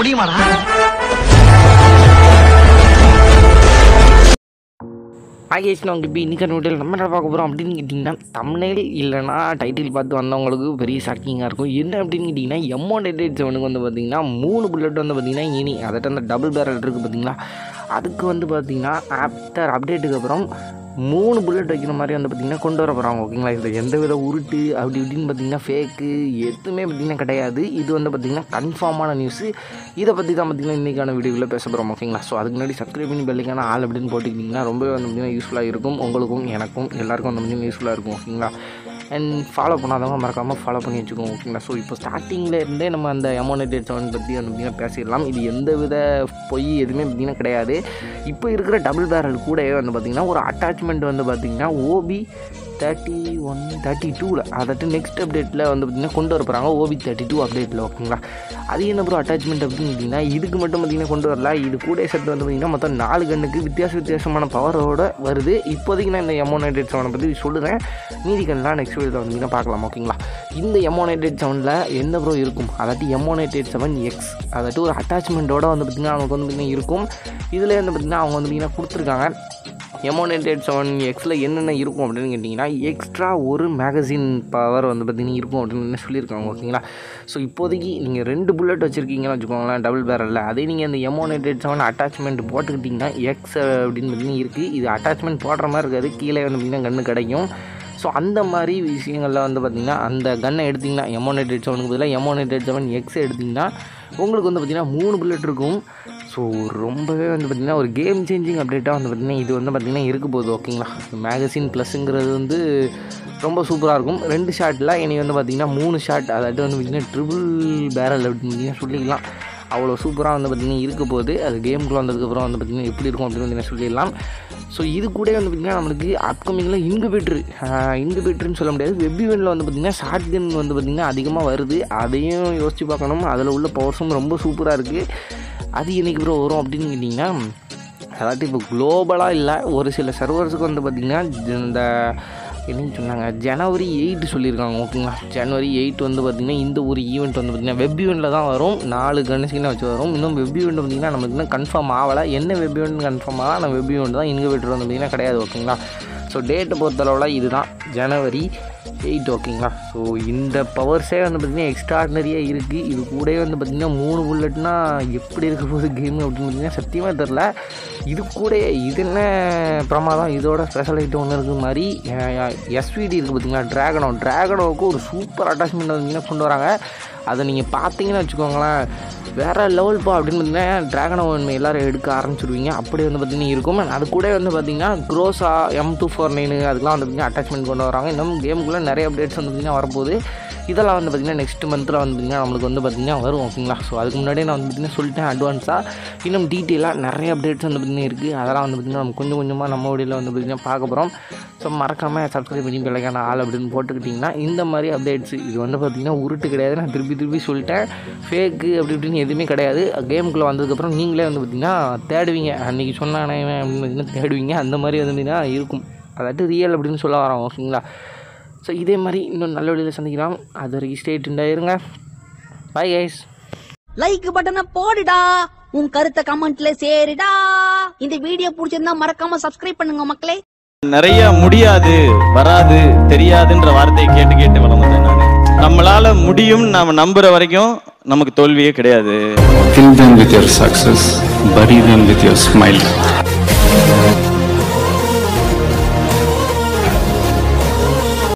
முடியுமாடா ஆகேஷ் நான் இப்போ இன்றைக்கி வீட்டில் நம்ம என்ன பார்க்க போகிறோம் அப்படின்னு கேட்டிங்கன்னா தமிழில் இல்லைனா டைட்டில் பார்த்து வந்தவங்களுக்கு பெரிய ஷாக்கிங்காக இருக்கும் என்ன அப்படின்னு கேட்டிங்கன்னா எம்மௌண்ட் எயிட் செவனுக்கு வந்து பார்த்திங்கன்னா மூணு புல்லட் வந்து பார்த்திங்கன்னா இனி அதாட்ட அந்த டபுள் பேரல் இருக்குது பார்த்தீங்களா அதுக்கு வந்து பார்த்திங்கன்னா ஆஃப்டர் அப்டேட்டுக்கு அப்புறம் மூணு புல்லட் வைக்கிற மாதிரி வந்து பார்த்திங்கன்னா கொண்டு வர போகிறாங்க ஓகேங்களா இதில் எந்த வித உருட்டு அப்படி இப்படின்னு பார்த்திங்கன்னா ஃபேக்கு எதுவுமே பார்த்திங்கன்னா கிடையாது இது வந்து பார்த்திங்கன்னா கன்ஃபார்மான நியூஸு இதை பற்றி தான் பார்த்திங்கன்னா இன்றைக்கான வீடியோவில் பேச போகிறோம் ஓகேங்களா ஸோ அதுக்கு முன்னாடி சப்ஸ்கிரைப் பண்ணி பெல்லுக்கான ஆள் அப்படின்னு போட்டுக்கிட்டிங்கன்னா ரொம்பவே வந்து பார்த்திங்கன்னா யூஸ்ஃபுல்லாக இருக்கும் உங்களுக்கும் எனக்கும் எல்லாருக்கும் வந்து பார்த்திங்கன்னா யூஸ்ஃபுல்லாக இருக்கும் ஓகேங்களா அண்ட் ஃபாலோ பண்ணாதவங்க மறக்காமல் ஃபாலோ பண்ணி வச்சுக்கோங்க ஓகேங்களா ஸோ இப்போ ஸ்டார்டிங்கில் இருந்தே நம்ம அந்த எமோனேட்டட் செவன் பற்றி வந்து பார்த்திங்கன்னா பேசிடலாம் இது எந்த வித பொய் எதுவுமே பார்த்திங்கன்னா கிடையாது இப்போ இருக்கிற டபுள் பேரல் கூடவே வந்து பார்த்திங்கன்னா ஒரு அட்டாச்மெண்ட் வந்து பார்த்திங்கன்னா ஓபி தேர்ட்டி ஒன் தேர்ட்டி டூவில் அதாட்டு நெக்ஸ்ட் அப்டேட்டில் வந்து பார்த்திங்கன்னா கொண்டு வர போகிறாங்க ஓபி தேர்ட்டி டூ அப்டேட்டில் ஓகேங்களா அது என்ன ப்ரோ அட்டாச்மெண்ட் அப்படின்னு கேட்டிங்கன்னா இதுக்கு மட்டும் பார்த்திங்கன்னா கொண்டு வரல இது கூட செட் வந்து பார்த்திங்கன்னா மொத்தம் நாலு கண்ணுக்கு வித்தியாச வித்தியாசமான பவரோட வருது இப்போதைக்கு நான் இந்த எமோனைடேட் செவனை பற்றி சொல்லுறேன் மீதி கண்ணெலாம் நெக்ஸ்ட் வீடியோவில் வந்தீங்கன்னா பார்க்கலாம் ஓகேங்களா இந்த எமோனைடேட் செவனில் என்ன ப்ரோ இருக்கும் அதாட்டி எமோனைடேட் செவன் எக்ஸ் அதாட்டி ஒரு அட்டாச்மெண்ட்டோட வந்து பார்த்திங்கன்னா அவங்களுக்கு வந்து பார்த்திங்கன்னா இருக்கும் இதில் வந்து பார்த்திங்கன்னா அவங்க வந்து பார்த்திங்கன்னா கொடுத்துருக்காங்க எமோனேட்டட் செவன் எக்ஸில் என்னென்ன இருக்கும் அப்படின்னு கேட்டிங்கன்னா எக்ஸ்ட்ரா ஒரு மேகசின் பவர் வந்து பார்த்திங்கன்னா இருக்கும் அப்படின்னு சொல்லியிருக்காங்க ஓகேங்களா ஸோ இப்போதைக்கு நீங்கள் ரெண்டு புல்லட் வச்சுருக்கீங்கன்னு வச்சுக்கோங்களேன் டபுள் பேரலில் அதே நீங்கள் இந்த எமோனேட்டட் செவன் அட்டாச்மெண்ட் போட்டுக்கிட்டிங்கன்னா எக்ஸ் அப்படின்னு பார்த்தீங்கன்னா இருக்குது இது அட்டாச்மெண்ட் போடுற மாதிரி இருக்காது கீழே வந்து பார்த்திங்கன்னா கன்று கிடைக்கும் ஸோ அந்த மாதிரி விஷயங்களில் வந்து பார்த்திங்கன்னா அந்த கன்னை எடுத்திங்கன்னா எமோனேட்டட் செவனுக்கு பதிலாக எமோனேட்டட் செவன் எக்ஸ் எடுத்திங்கன்னா உங்களுக்கு வந்து பார்த்திங்கன்னா மூணு புல்லட் இருக்கும் ஸோ ரொம்பவே வந்து பார்த்திங்கன்னா ஒரு கேம் சேஞ்சிங் அப்டேட்டாக வந்து பார்த்திங்கன்னா இது வந்து பார்த்திங்கன்னா இருக்க போகுது ஓகேங்களா மேகசின் ப்ளஸ்ஸுங்கிறது வந்து ரொம்ப சூப்பராக இருக்கும் ரெண்டு ஷாட்டில் இனி வந்து பார்த்திங்கன்னா மூணு ஷாட் அதாவது வந்து பார்த்திங்கன்னா ட்ரிபிள் பேரல் அப்படின்னு பார்த்திங்கன்னா சொல்லிக்கலாம் அவ்வளோ சூப்பராக வந்து பார்த்திங்கன்னா இருக்க போகுது அது கேமுக்குள்ள வந்ததுக்கப்புறம் வந்து பார்த்திங்கன்னா எப்படி இருக்கும் அப்படின்னு வந்து சொல்லிடலாம் ஸோ இது கூட வந்து பார்த்திங்கன்னா நம்மளுக்கு அப்கமிங்கில் இன்குபேட்ரு இன்குபேட்ருன்னு சொல்ல முடியாது வெப் ஈவெண்ட்டில் வந்து பார்த்திங்கன்னா ஷார்ட் கன் வந்து பார்த்திங்கன்னா அதிகமாக வருது அதையும் யோசித்து பார்க்கணும் அதில் உள்ள பவர்ஸும் ரொம்ப சூப்பராக இருக்குது அது என்னைக்கு ப்ரோ வரும் அப்படின்னு கேட்டிங்கன்னா அதாவது இப்போ குளோபலாக இல்லை ஒரு சில சர்வர்ஸுக்கு வந்து பார்த்திங்கன்னா இந்த என்னன்னு சொன்னாங்க ஜனவரி எயிட் சொல்லியிருக்காங்க ஓகேங்களா ஜனவரி எயிட் வந்து பார்த்திங்கன்னா இந்த ஒரு ஈவெண்ட் வந்து பார்த்திங்கன்னா வெப் ஈவெண்ட்டில் தான் வரும் நாலு கணசிலாம் வச்சு வரும் இன்னும் வெப் ஈவெண்ட் பார்த்திங்கன்னா நமக்கு இன்னும் கன்ஃபார்ம் ஆகலை என்ன வெப் ஈவெண்ட் கன்ஃபார்ம் ஆகலாம் ஆனால் வெப் ஈவெண்ட் தான் இன்குபேட்டர் வந்து பார்த்திங்கன்னா கிடையாது ஓகேங்களா ஸோ டேட்டை பொறுத்தளவில் இதுதான் ஜனவரி எயிட் ஓகேங்களா ஸோ இந்த பவர்ஸே வந்து பார்த்திங்கன்னா எக்ஸ்ட்ராடினரியாக இருக்குது இது கூடவே வந்து பார்த்திங்கன்னா மூணு புல்லட்னா எப்படி இருக்க போகுது கேமு அப்படின்னு பார்த்தீங்கன்னா சத்தியமாக தெரில இது கூட இது என்ன பிரமாதம் இதோட ஸ்பெஷல் ஐட்டம் ஒன்று இருக்குது மாதிரி எஸ்விடி இருக்குது பார்த்தீங்களா ட்ராகனோ ட்ராகனோவுக்கு ஒரு சூப்பர் அட்டாச்மெண்ட் வந்து கொண்டு வராங்க அதை நீங்கள் பார்த்தீங்கன்னு வச்சுக்கோங்களேன் வேறு லெவல்ப்பா அப்படின்னு பார்த்தீங்கன்னா ட்ராகன் ஒன் எல்லோரும் எடுக்க ஆரம்பிச்சிருவீங்க அப்படி வந்து பார்த்திங்கன்னா இருக்கும் அது கூட வந்து பார்த்திங்கன்னா க்ரோஸா எம் டூ ஃபோர் நைனு அதுக்கெலாம் வந்து பார்த்திங்கன்னா அட்டாச்மெண்ட் கொண்டு வராங்க இன்னும் கேமுக்குள்ளே நிறைய அப்டேட்ஸ் வந்து பார்த்திங்கன்னா வரப்போகுது இதெல்லாம் வந்து பார்த்திங்கன்னா நெக்ஸ்ட் மந்தில் வந்து பார்த்திங்கன்னா நம்மளுக்கு வந்து பார்த்திங்கன்னா வரும் ஓகேங்களா ஸோ அதுக்கு முன்னாடியே நான் வந்து பார்த்திங்கன்னா சொல்லிட்டேன் அட்வான்ஸாக இன்னும் டீட்டெயிலாக நிறைய அப்டேட்ஸ் வந்து பார்த்திங்கன்னா இருக்குது அதெல்லாம் வந்து பார்த்திங்கன்னா நம்ம கொஞ்சம் கொஞ்சமாக நம்ம வீடியோவில் வந்து பார்த்திங்கன்னா பார்க்க போகிறோம் ஸோ மறக்காமல் சப்ஸ்கிரைப் பண்ணி பிள்ளைக்கான ஆள் அப்படின்னு போட்டுக்கிட்டிங்கன்னா இந்த மாதிரி அப்டேட்ஸ் இது வந்து பார்த்திங்கன்னா உருட்டு கிடையாது நான் திருப்பி திருப்பி சொல்லிட்டேன் ஃபேக்கு அப்படி இப்படின்னு எதுவுமே கிடையாது கேமுக்குள்ளே வந்ததுக்கப்புறம் நீங்களே வந்து பார்த்திங்கன்னா தேடுவீங்க அன்றைக்கி சொன்னானே இவன் அப்படின்னு பார்த்திங்கன்னா தேடுவீங்க அந்த மாதிரி வந்து பார்த்திங்கன்னா இருக்கும் அதாட்டு ரியல் அப்படின்னு சொல்ல வரோம் ஓகேங்களா ஸோ இதே மாதிரி இன்னும் நல்ல வழியில் சந்திக்கலாம் அது வரைக்கும் ஸ்டேட் இருங்க பை கைஸ் லைக் பட்டனை போடுடா உன் கருத்தை கமெண்ட்ல சேருடா இந்த வீடியோ பிடிச்சிருந்தா மறக்காம சப்ஸ்கிரைப் பண்ணுங்க மக்களே நிறைய முடியாது வராது தெரியாதுன்ற வார்த்தையை கேட்டு கேட்டு வளர்ந்தேன் நான் நம்மளால முடியும் நாம நம்புற வரைக்கும் நமக்கு தோல்வியே கிடையாது Kill them with your success, bury them with your smile.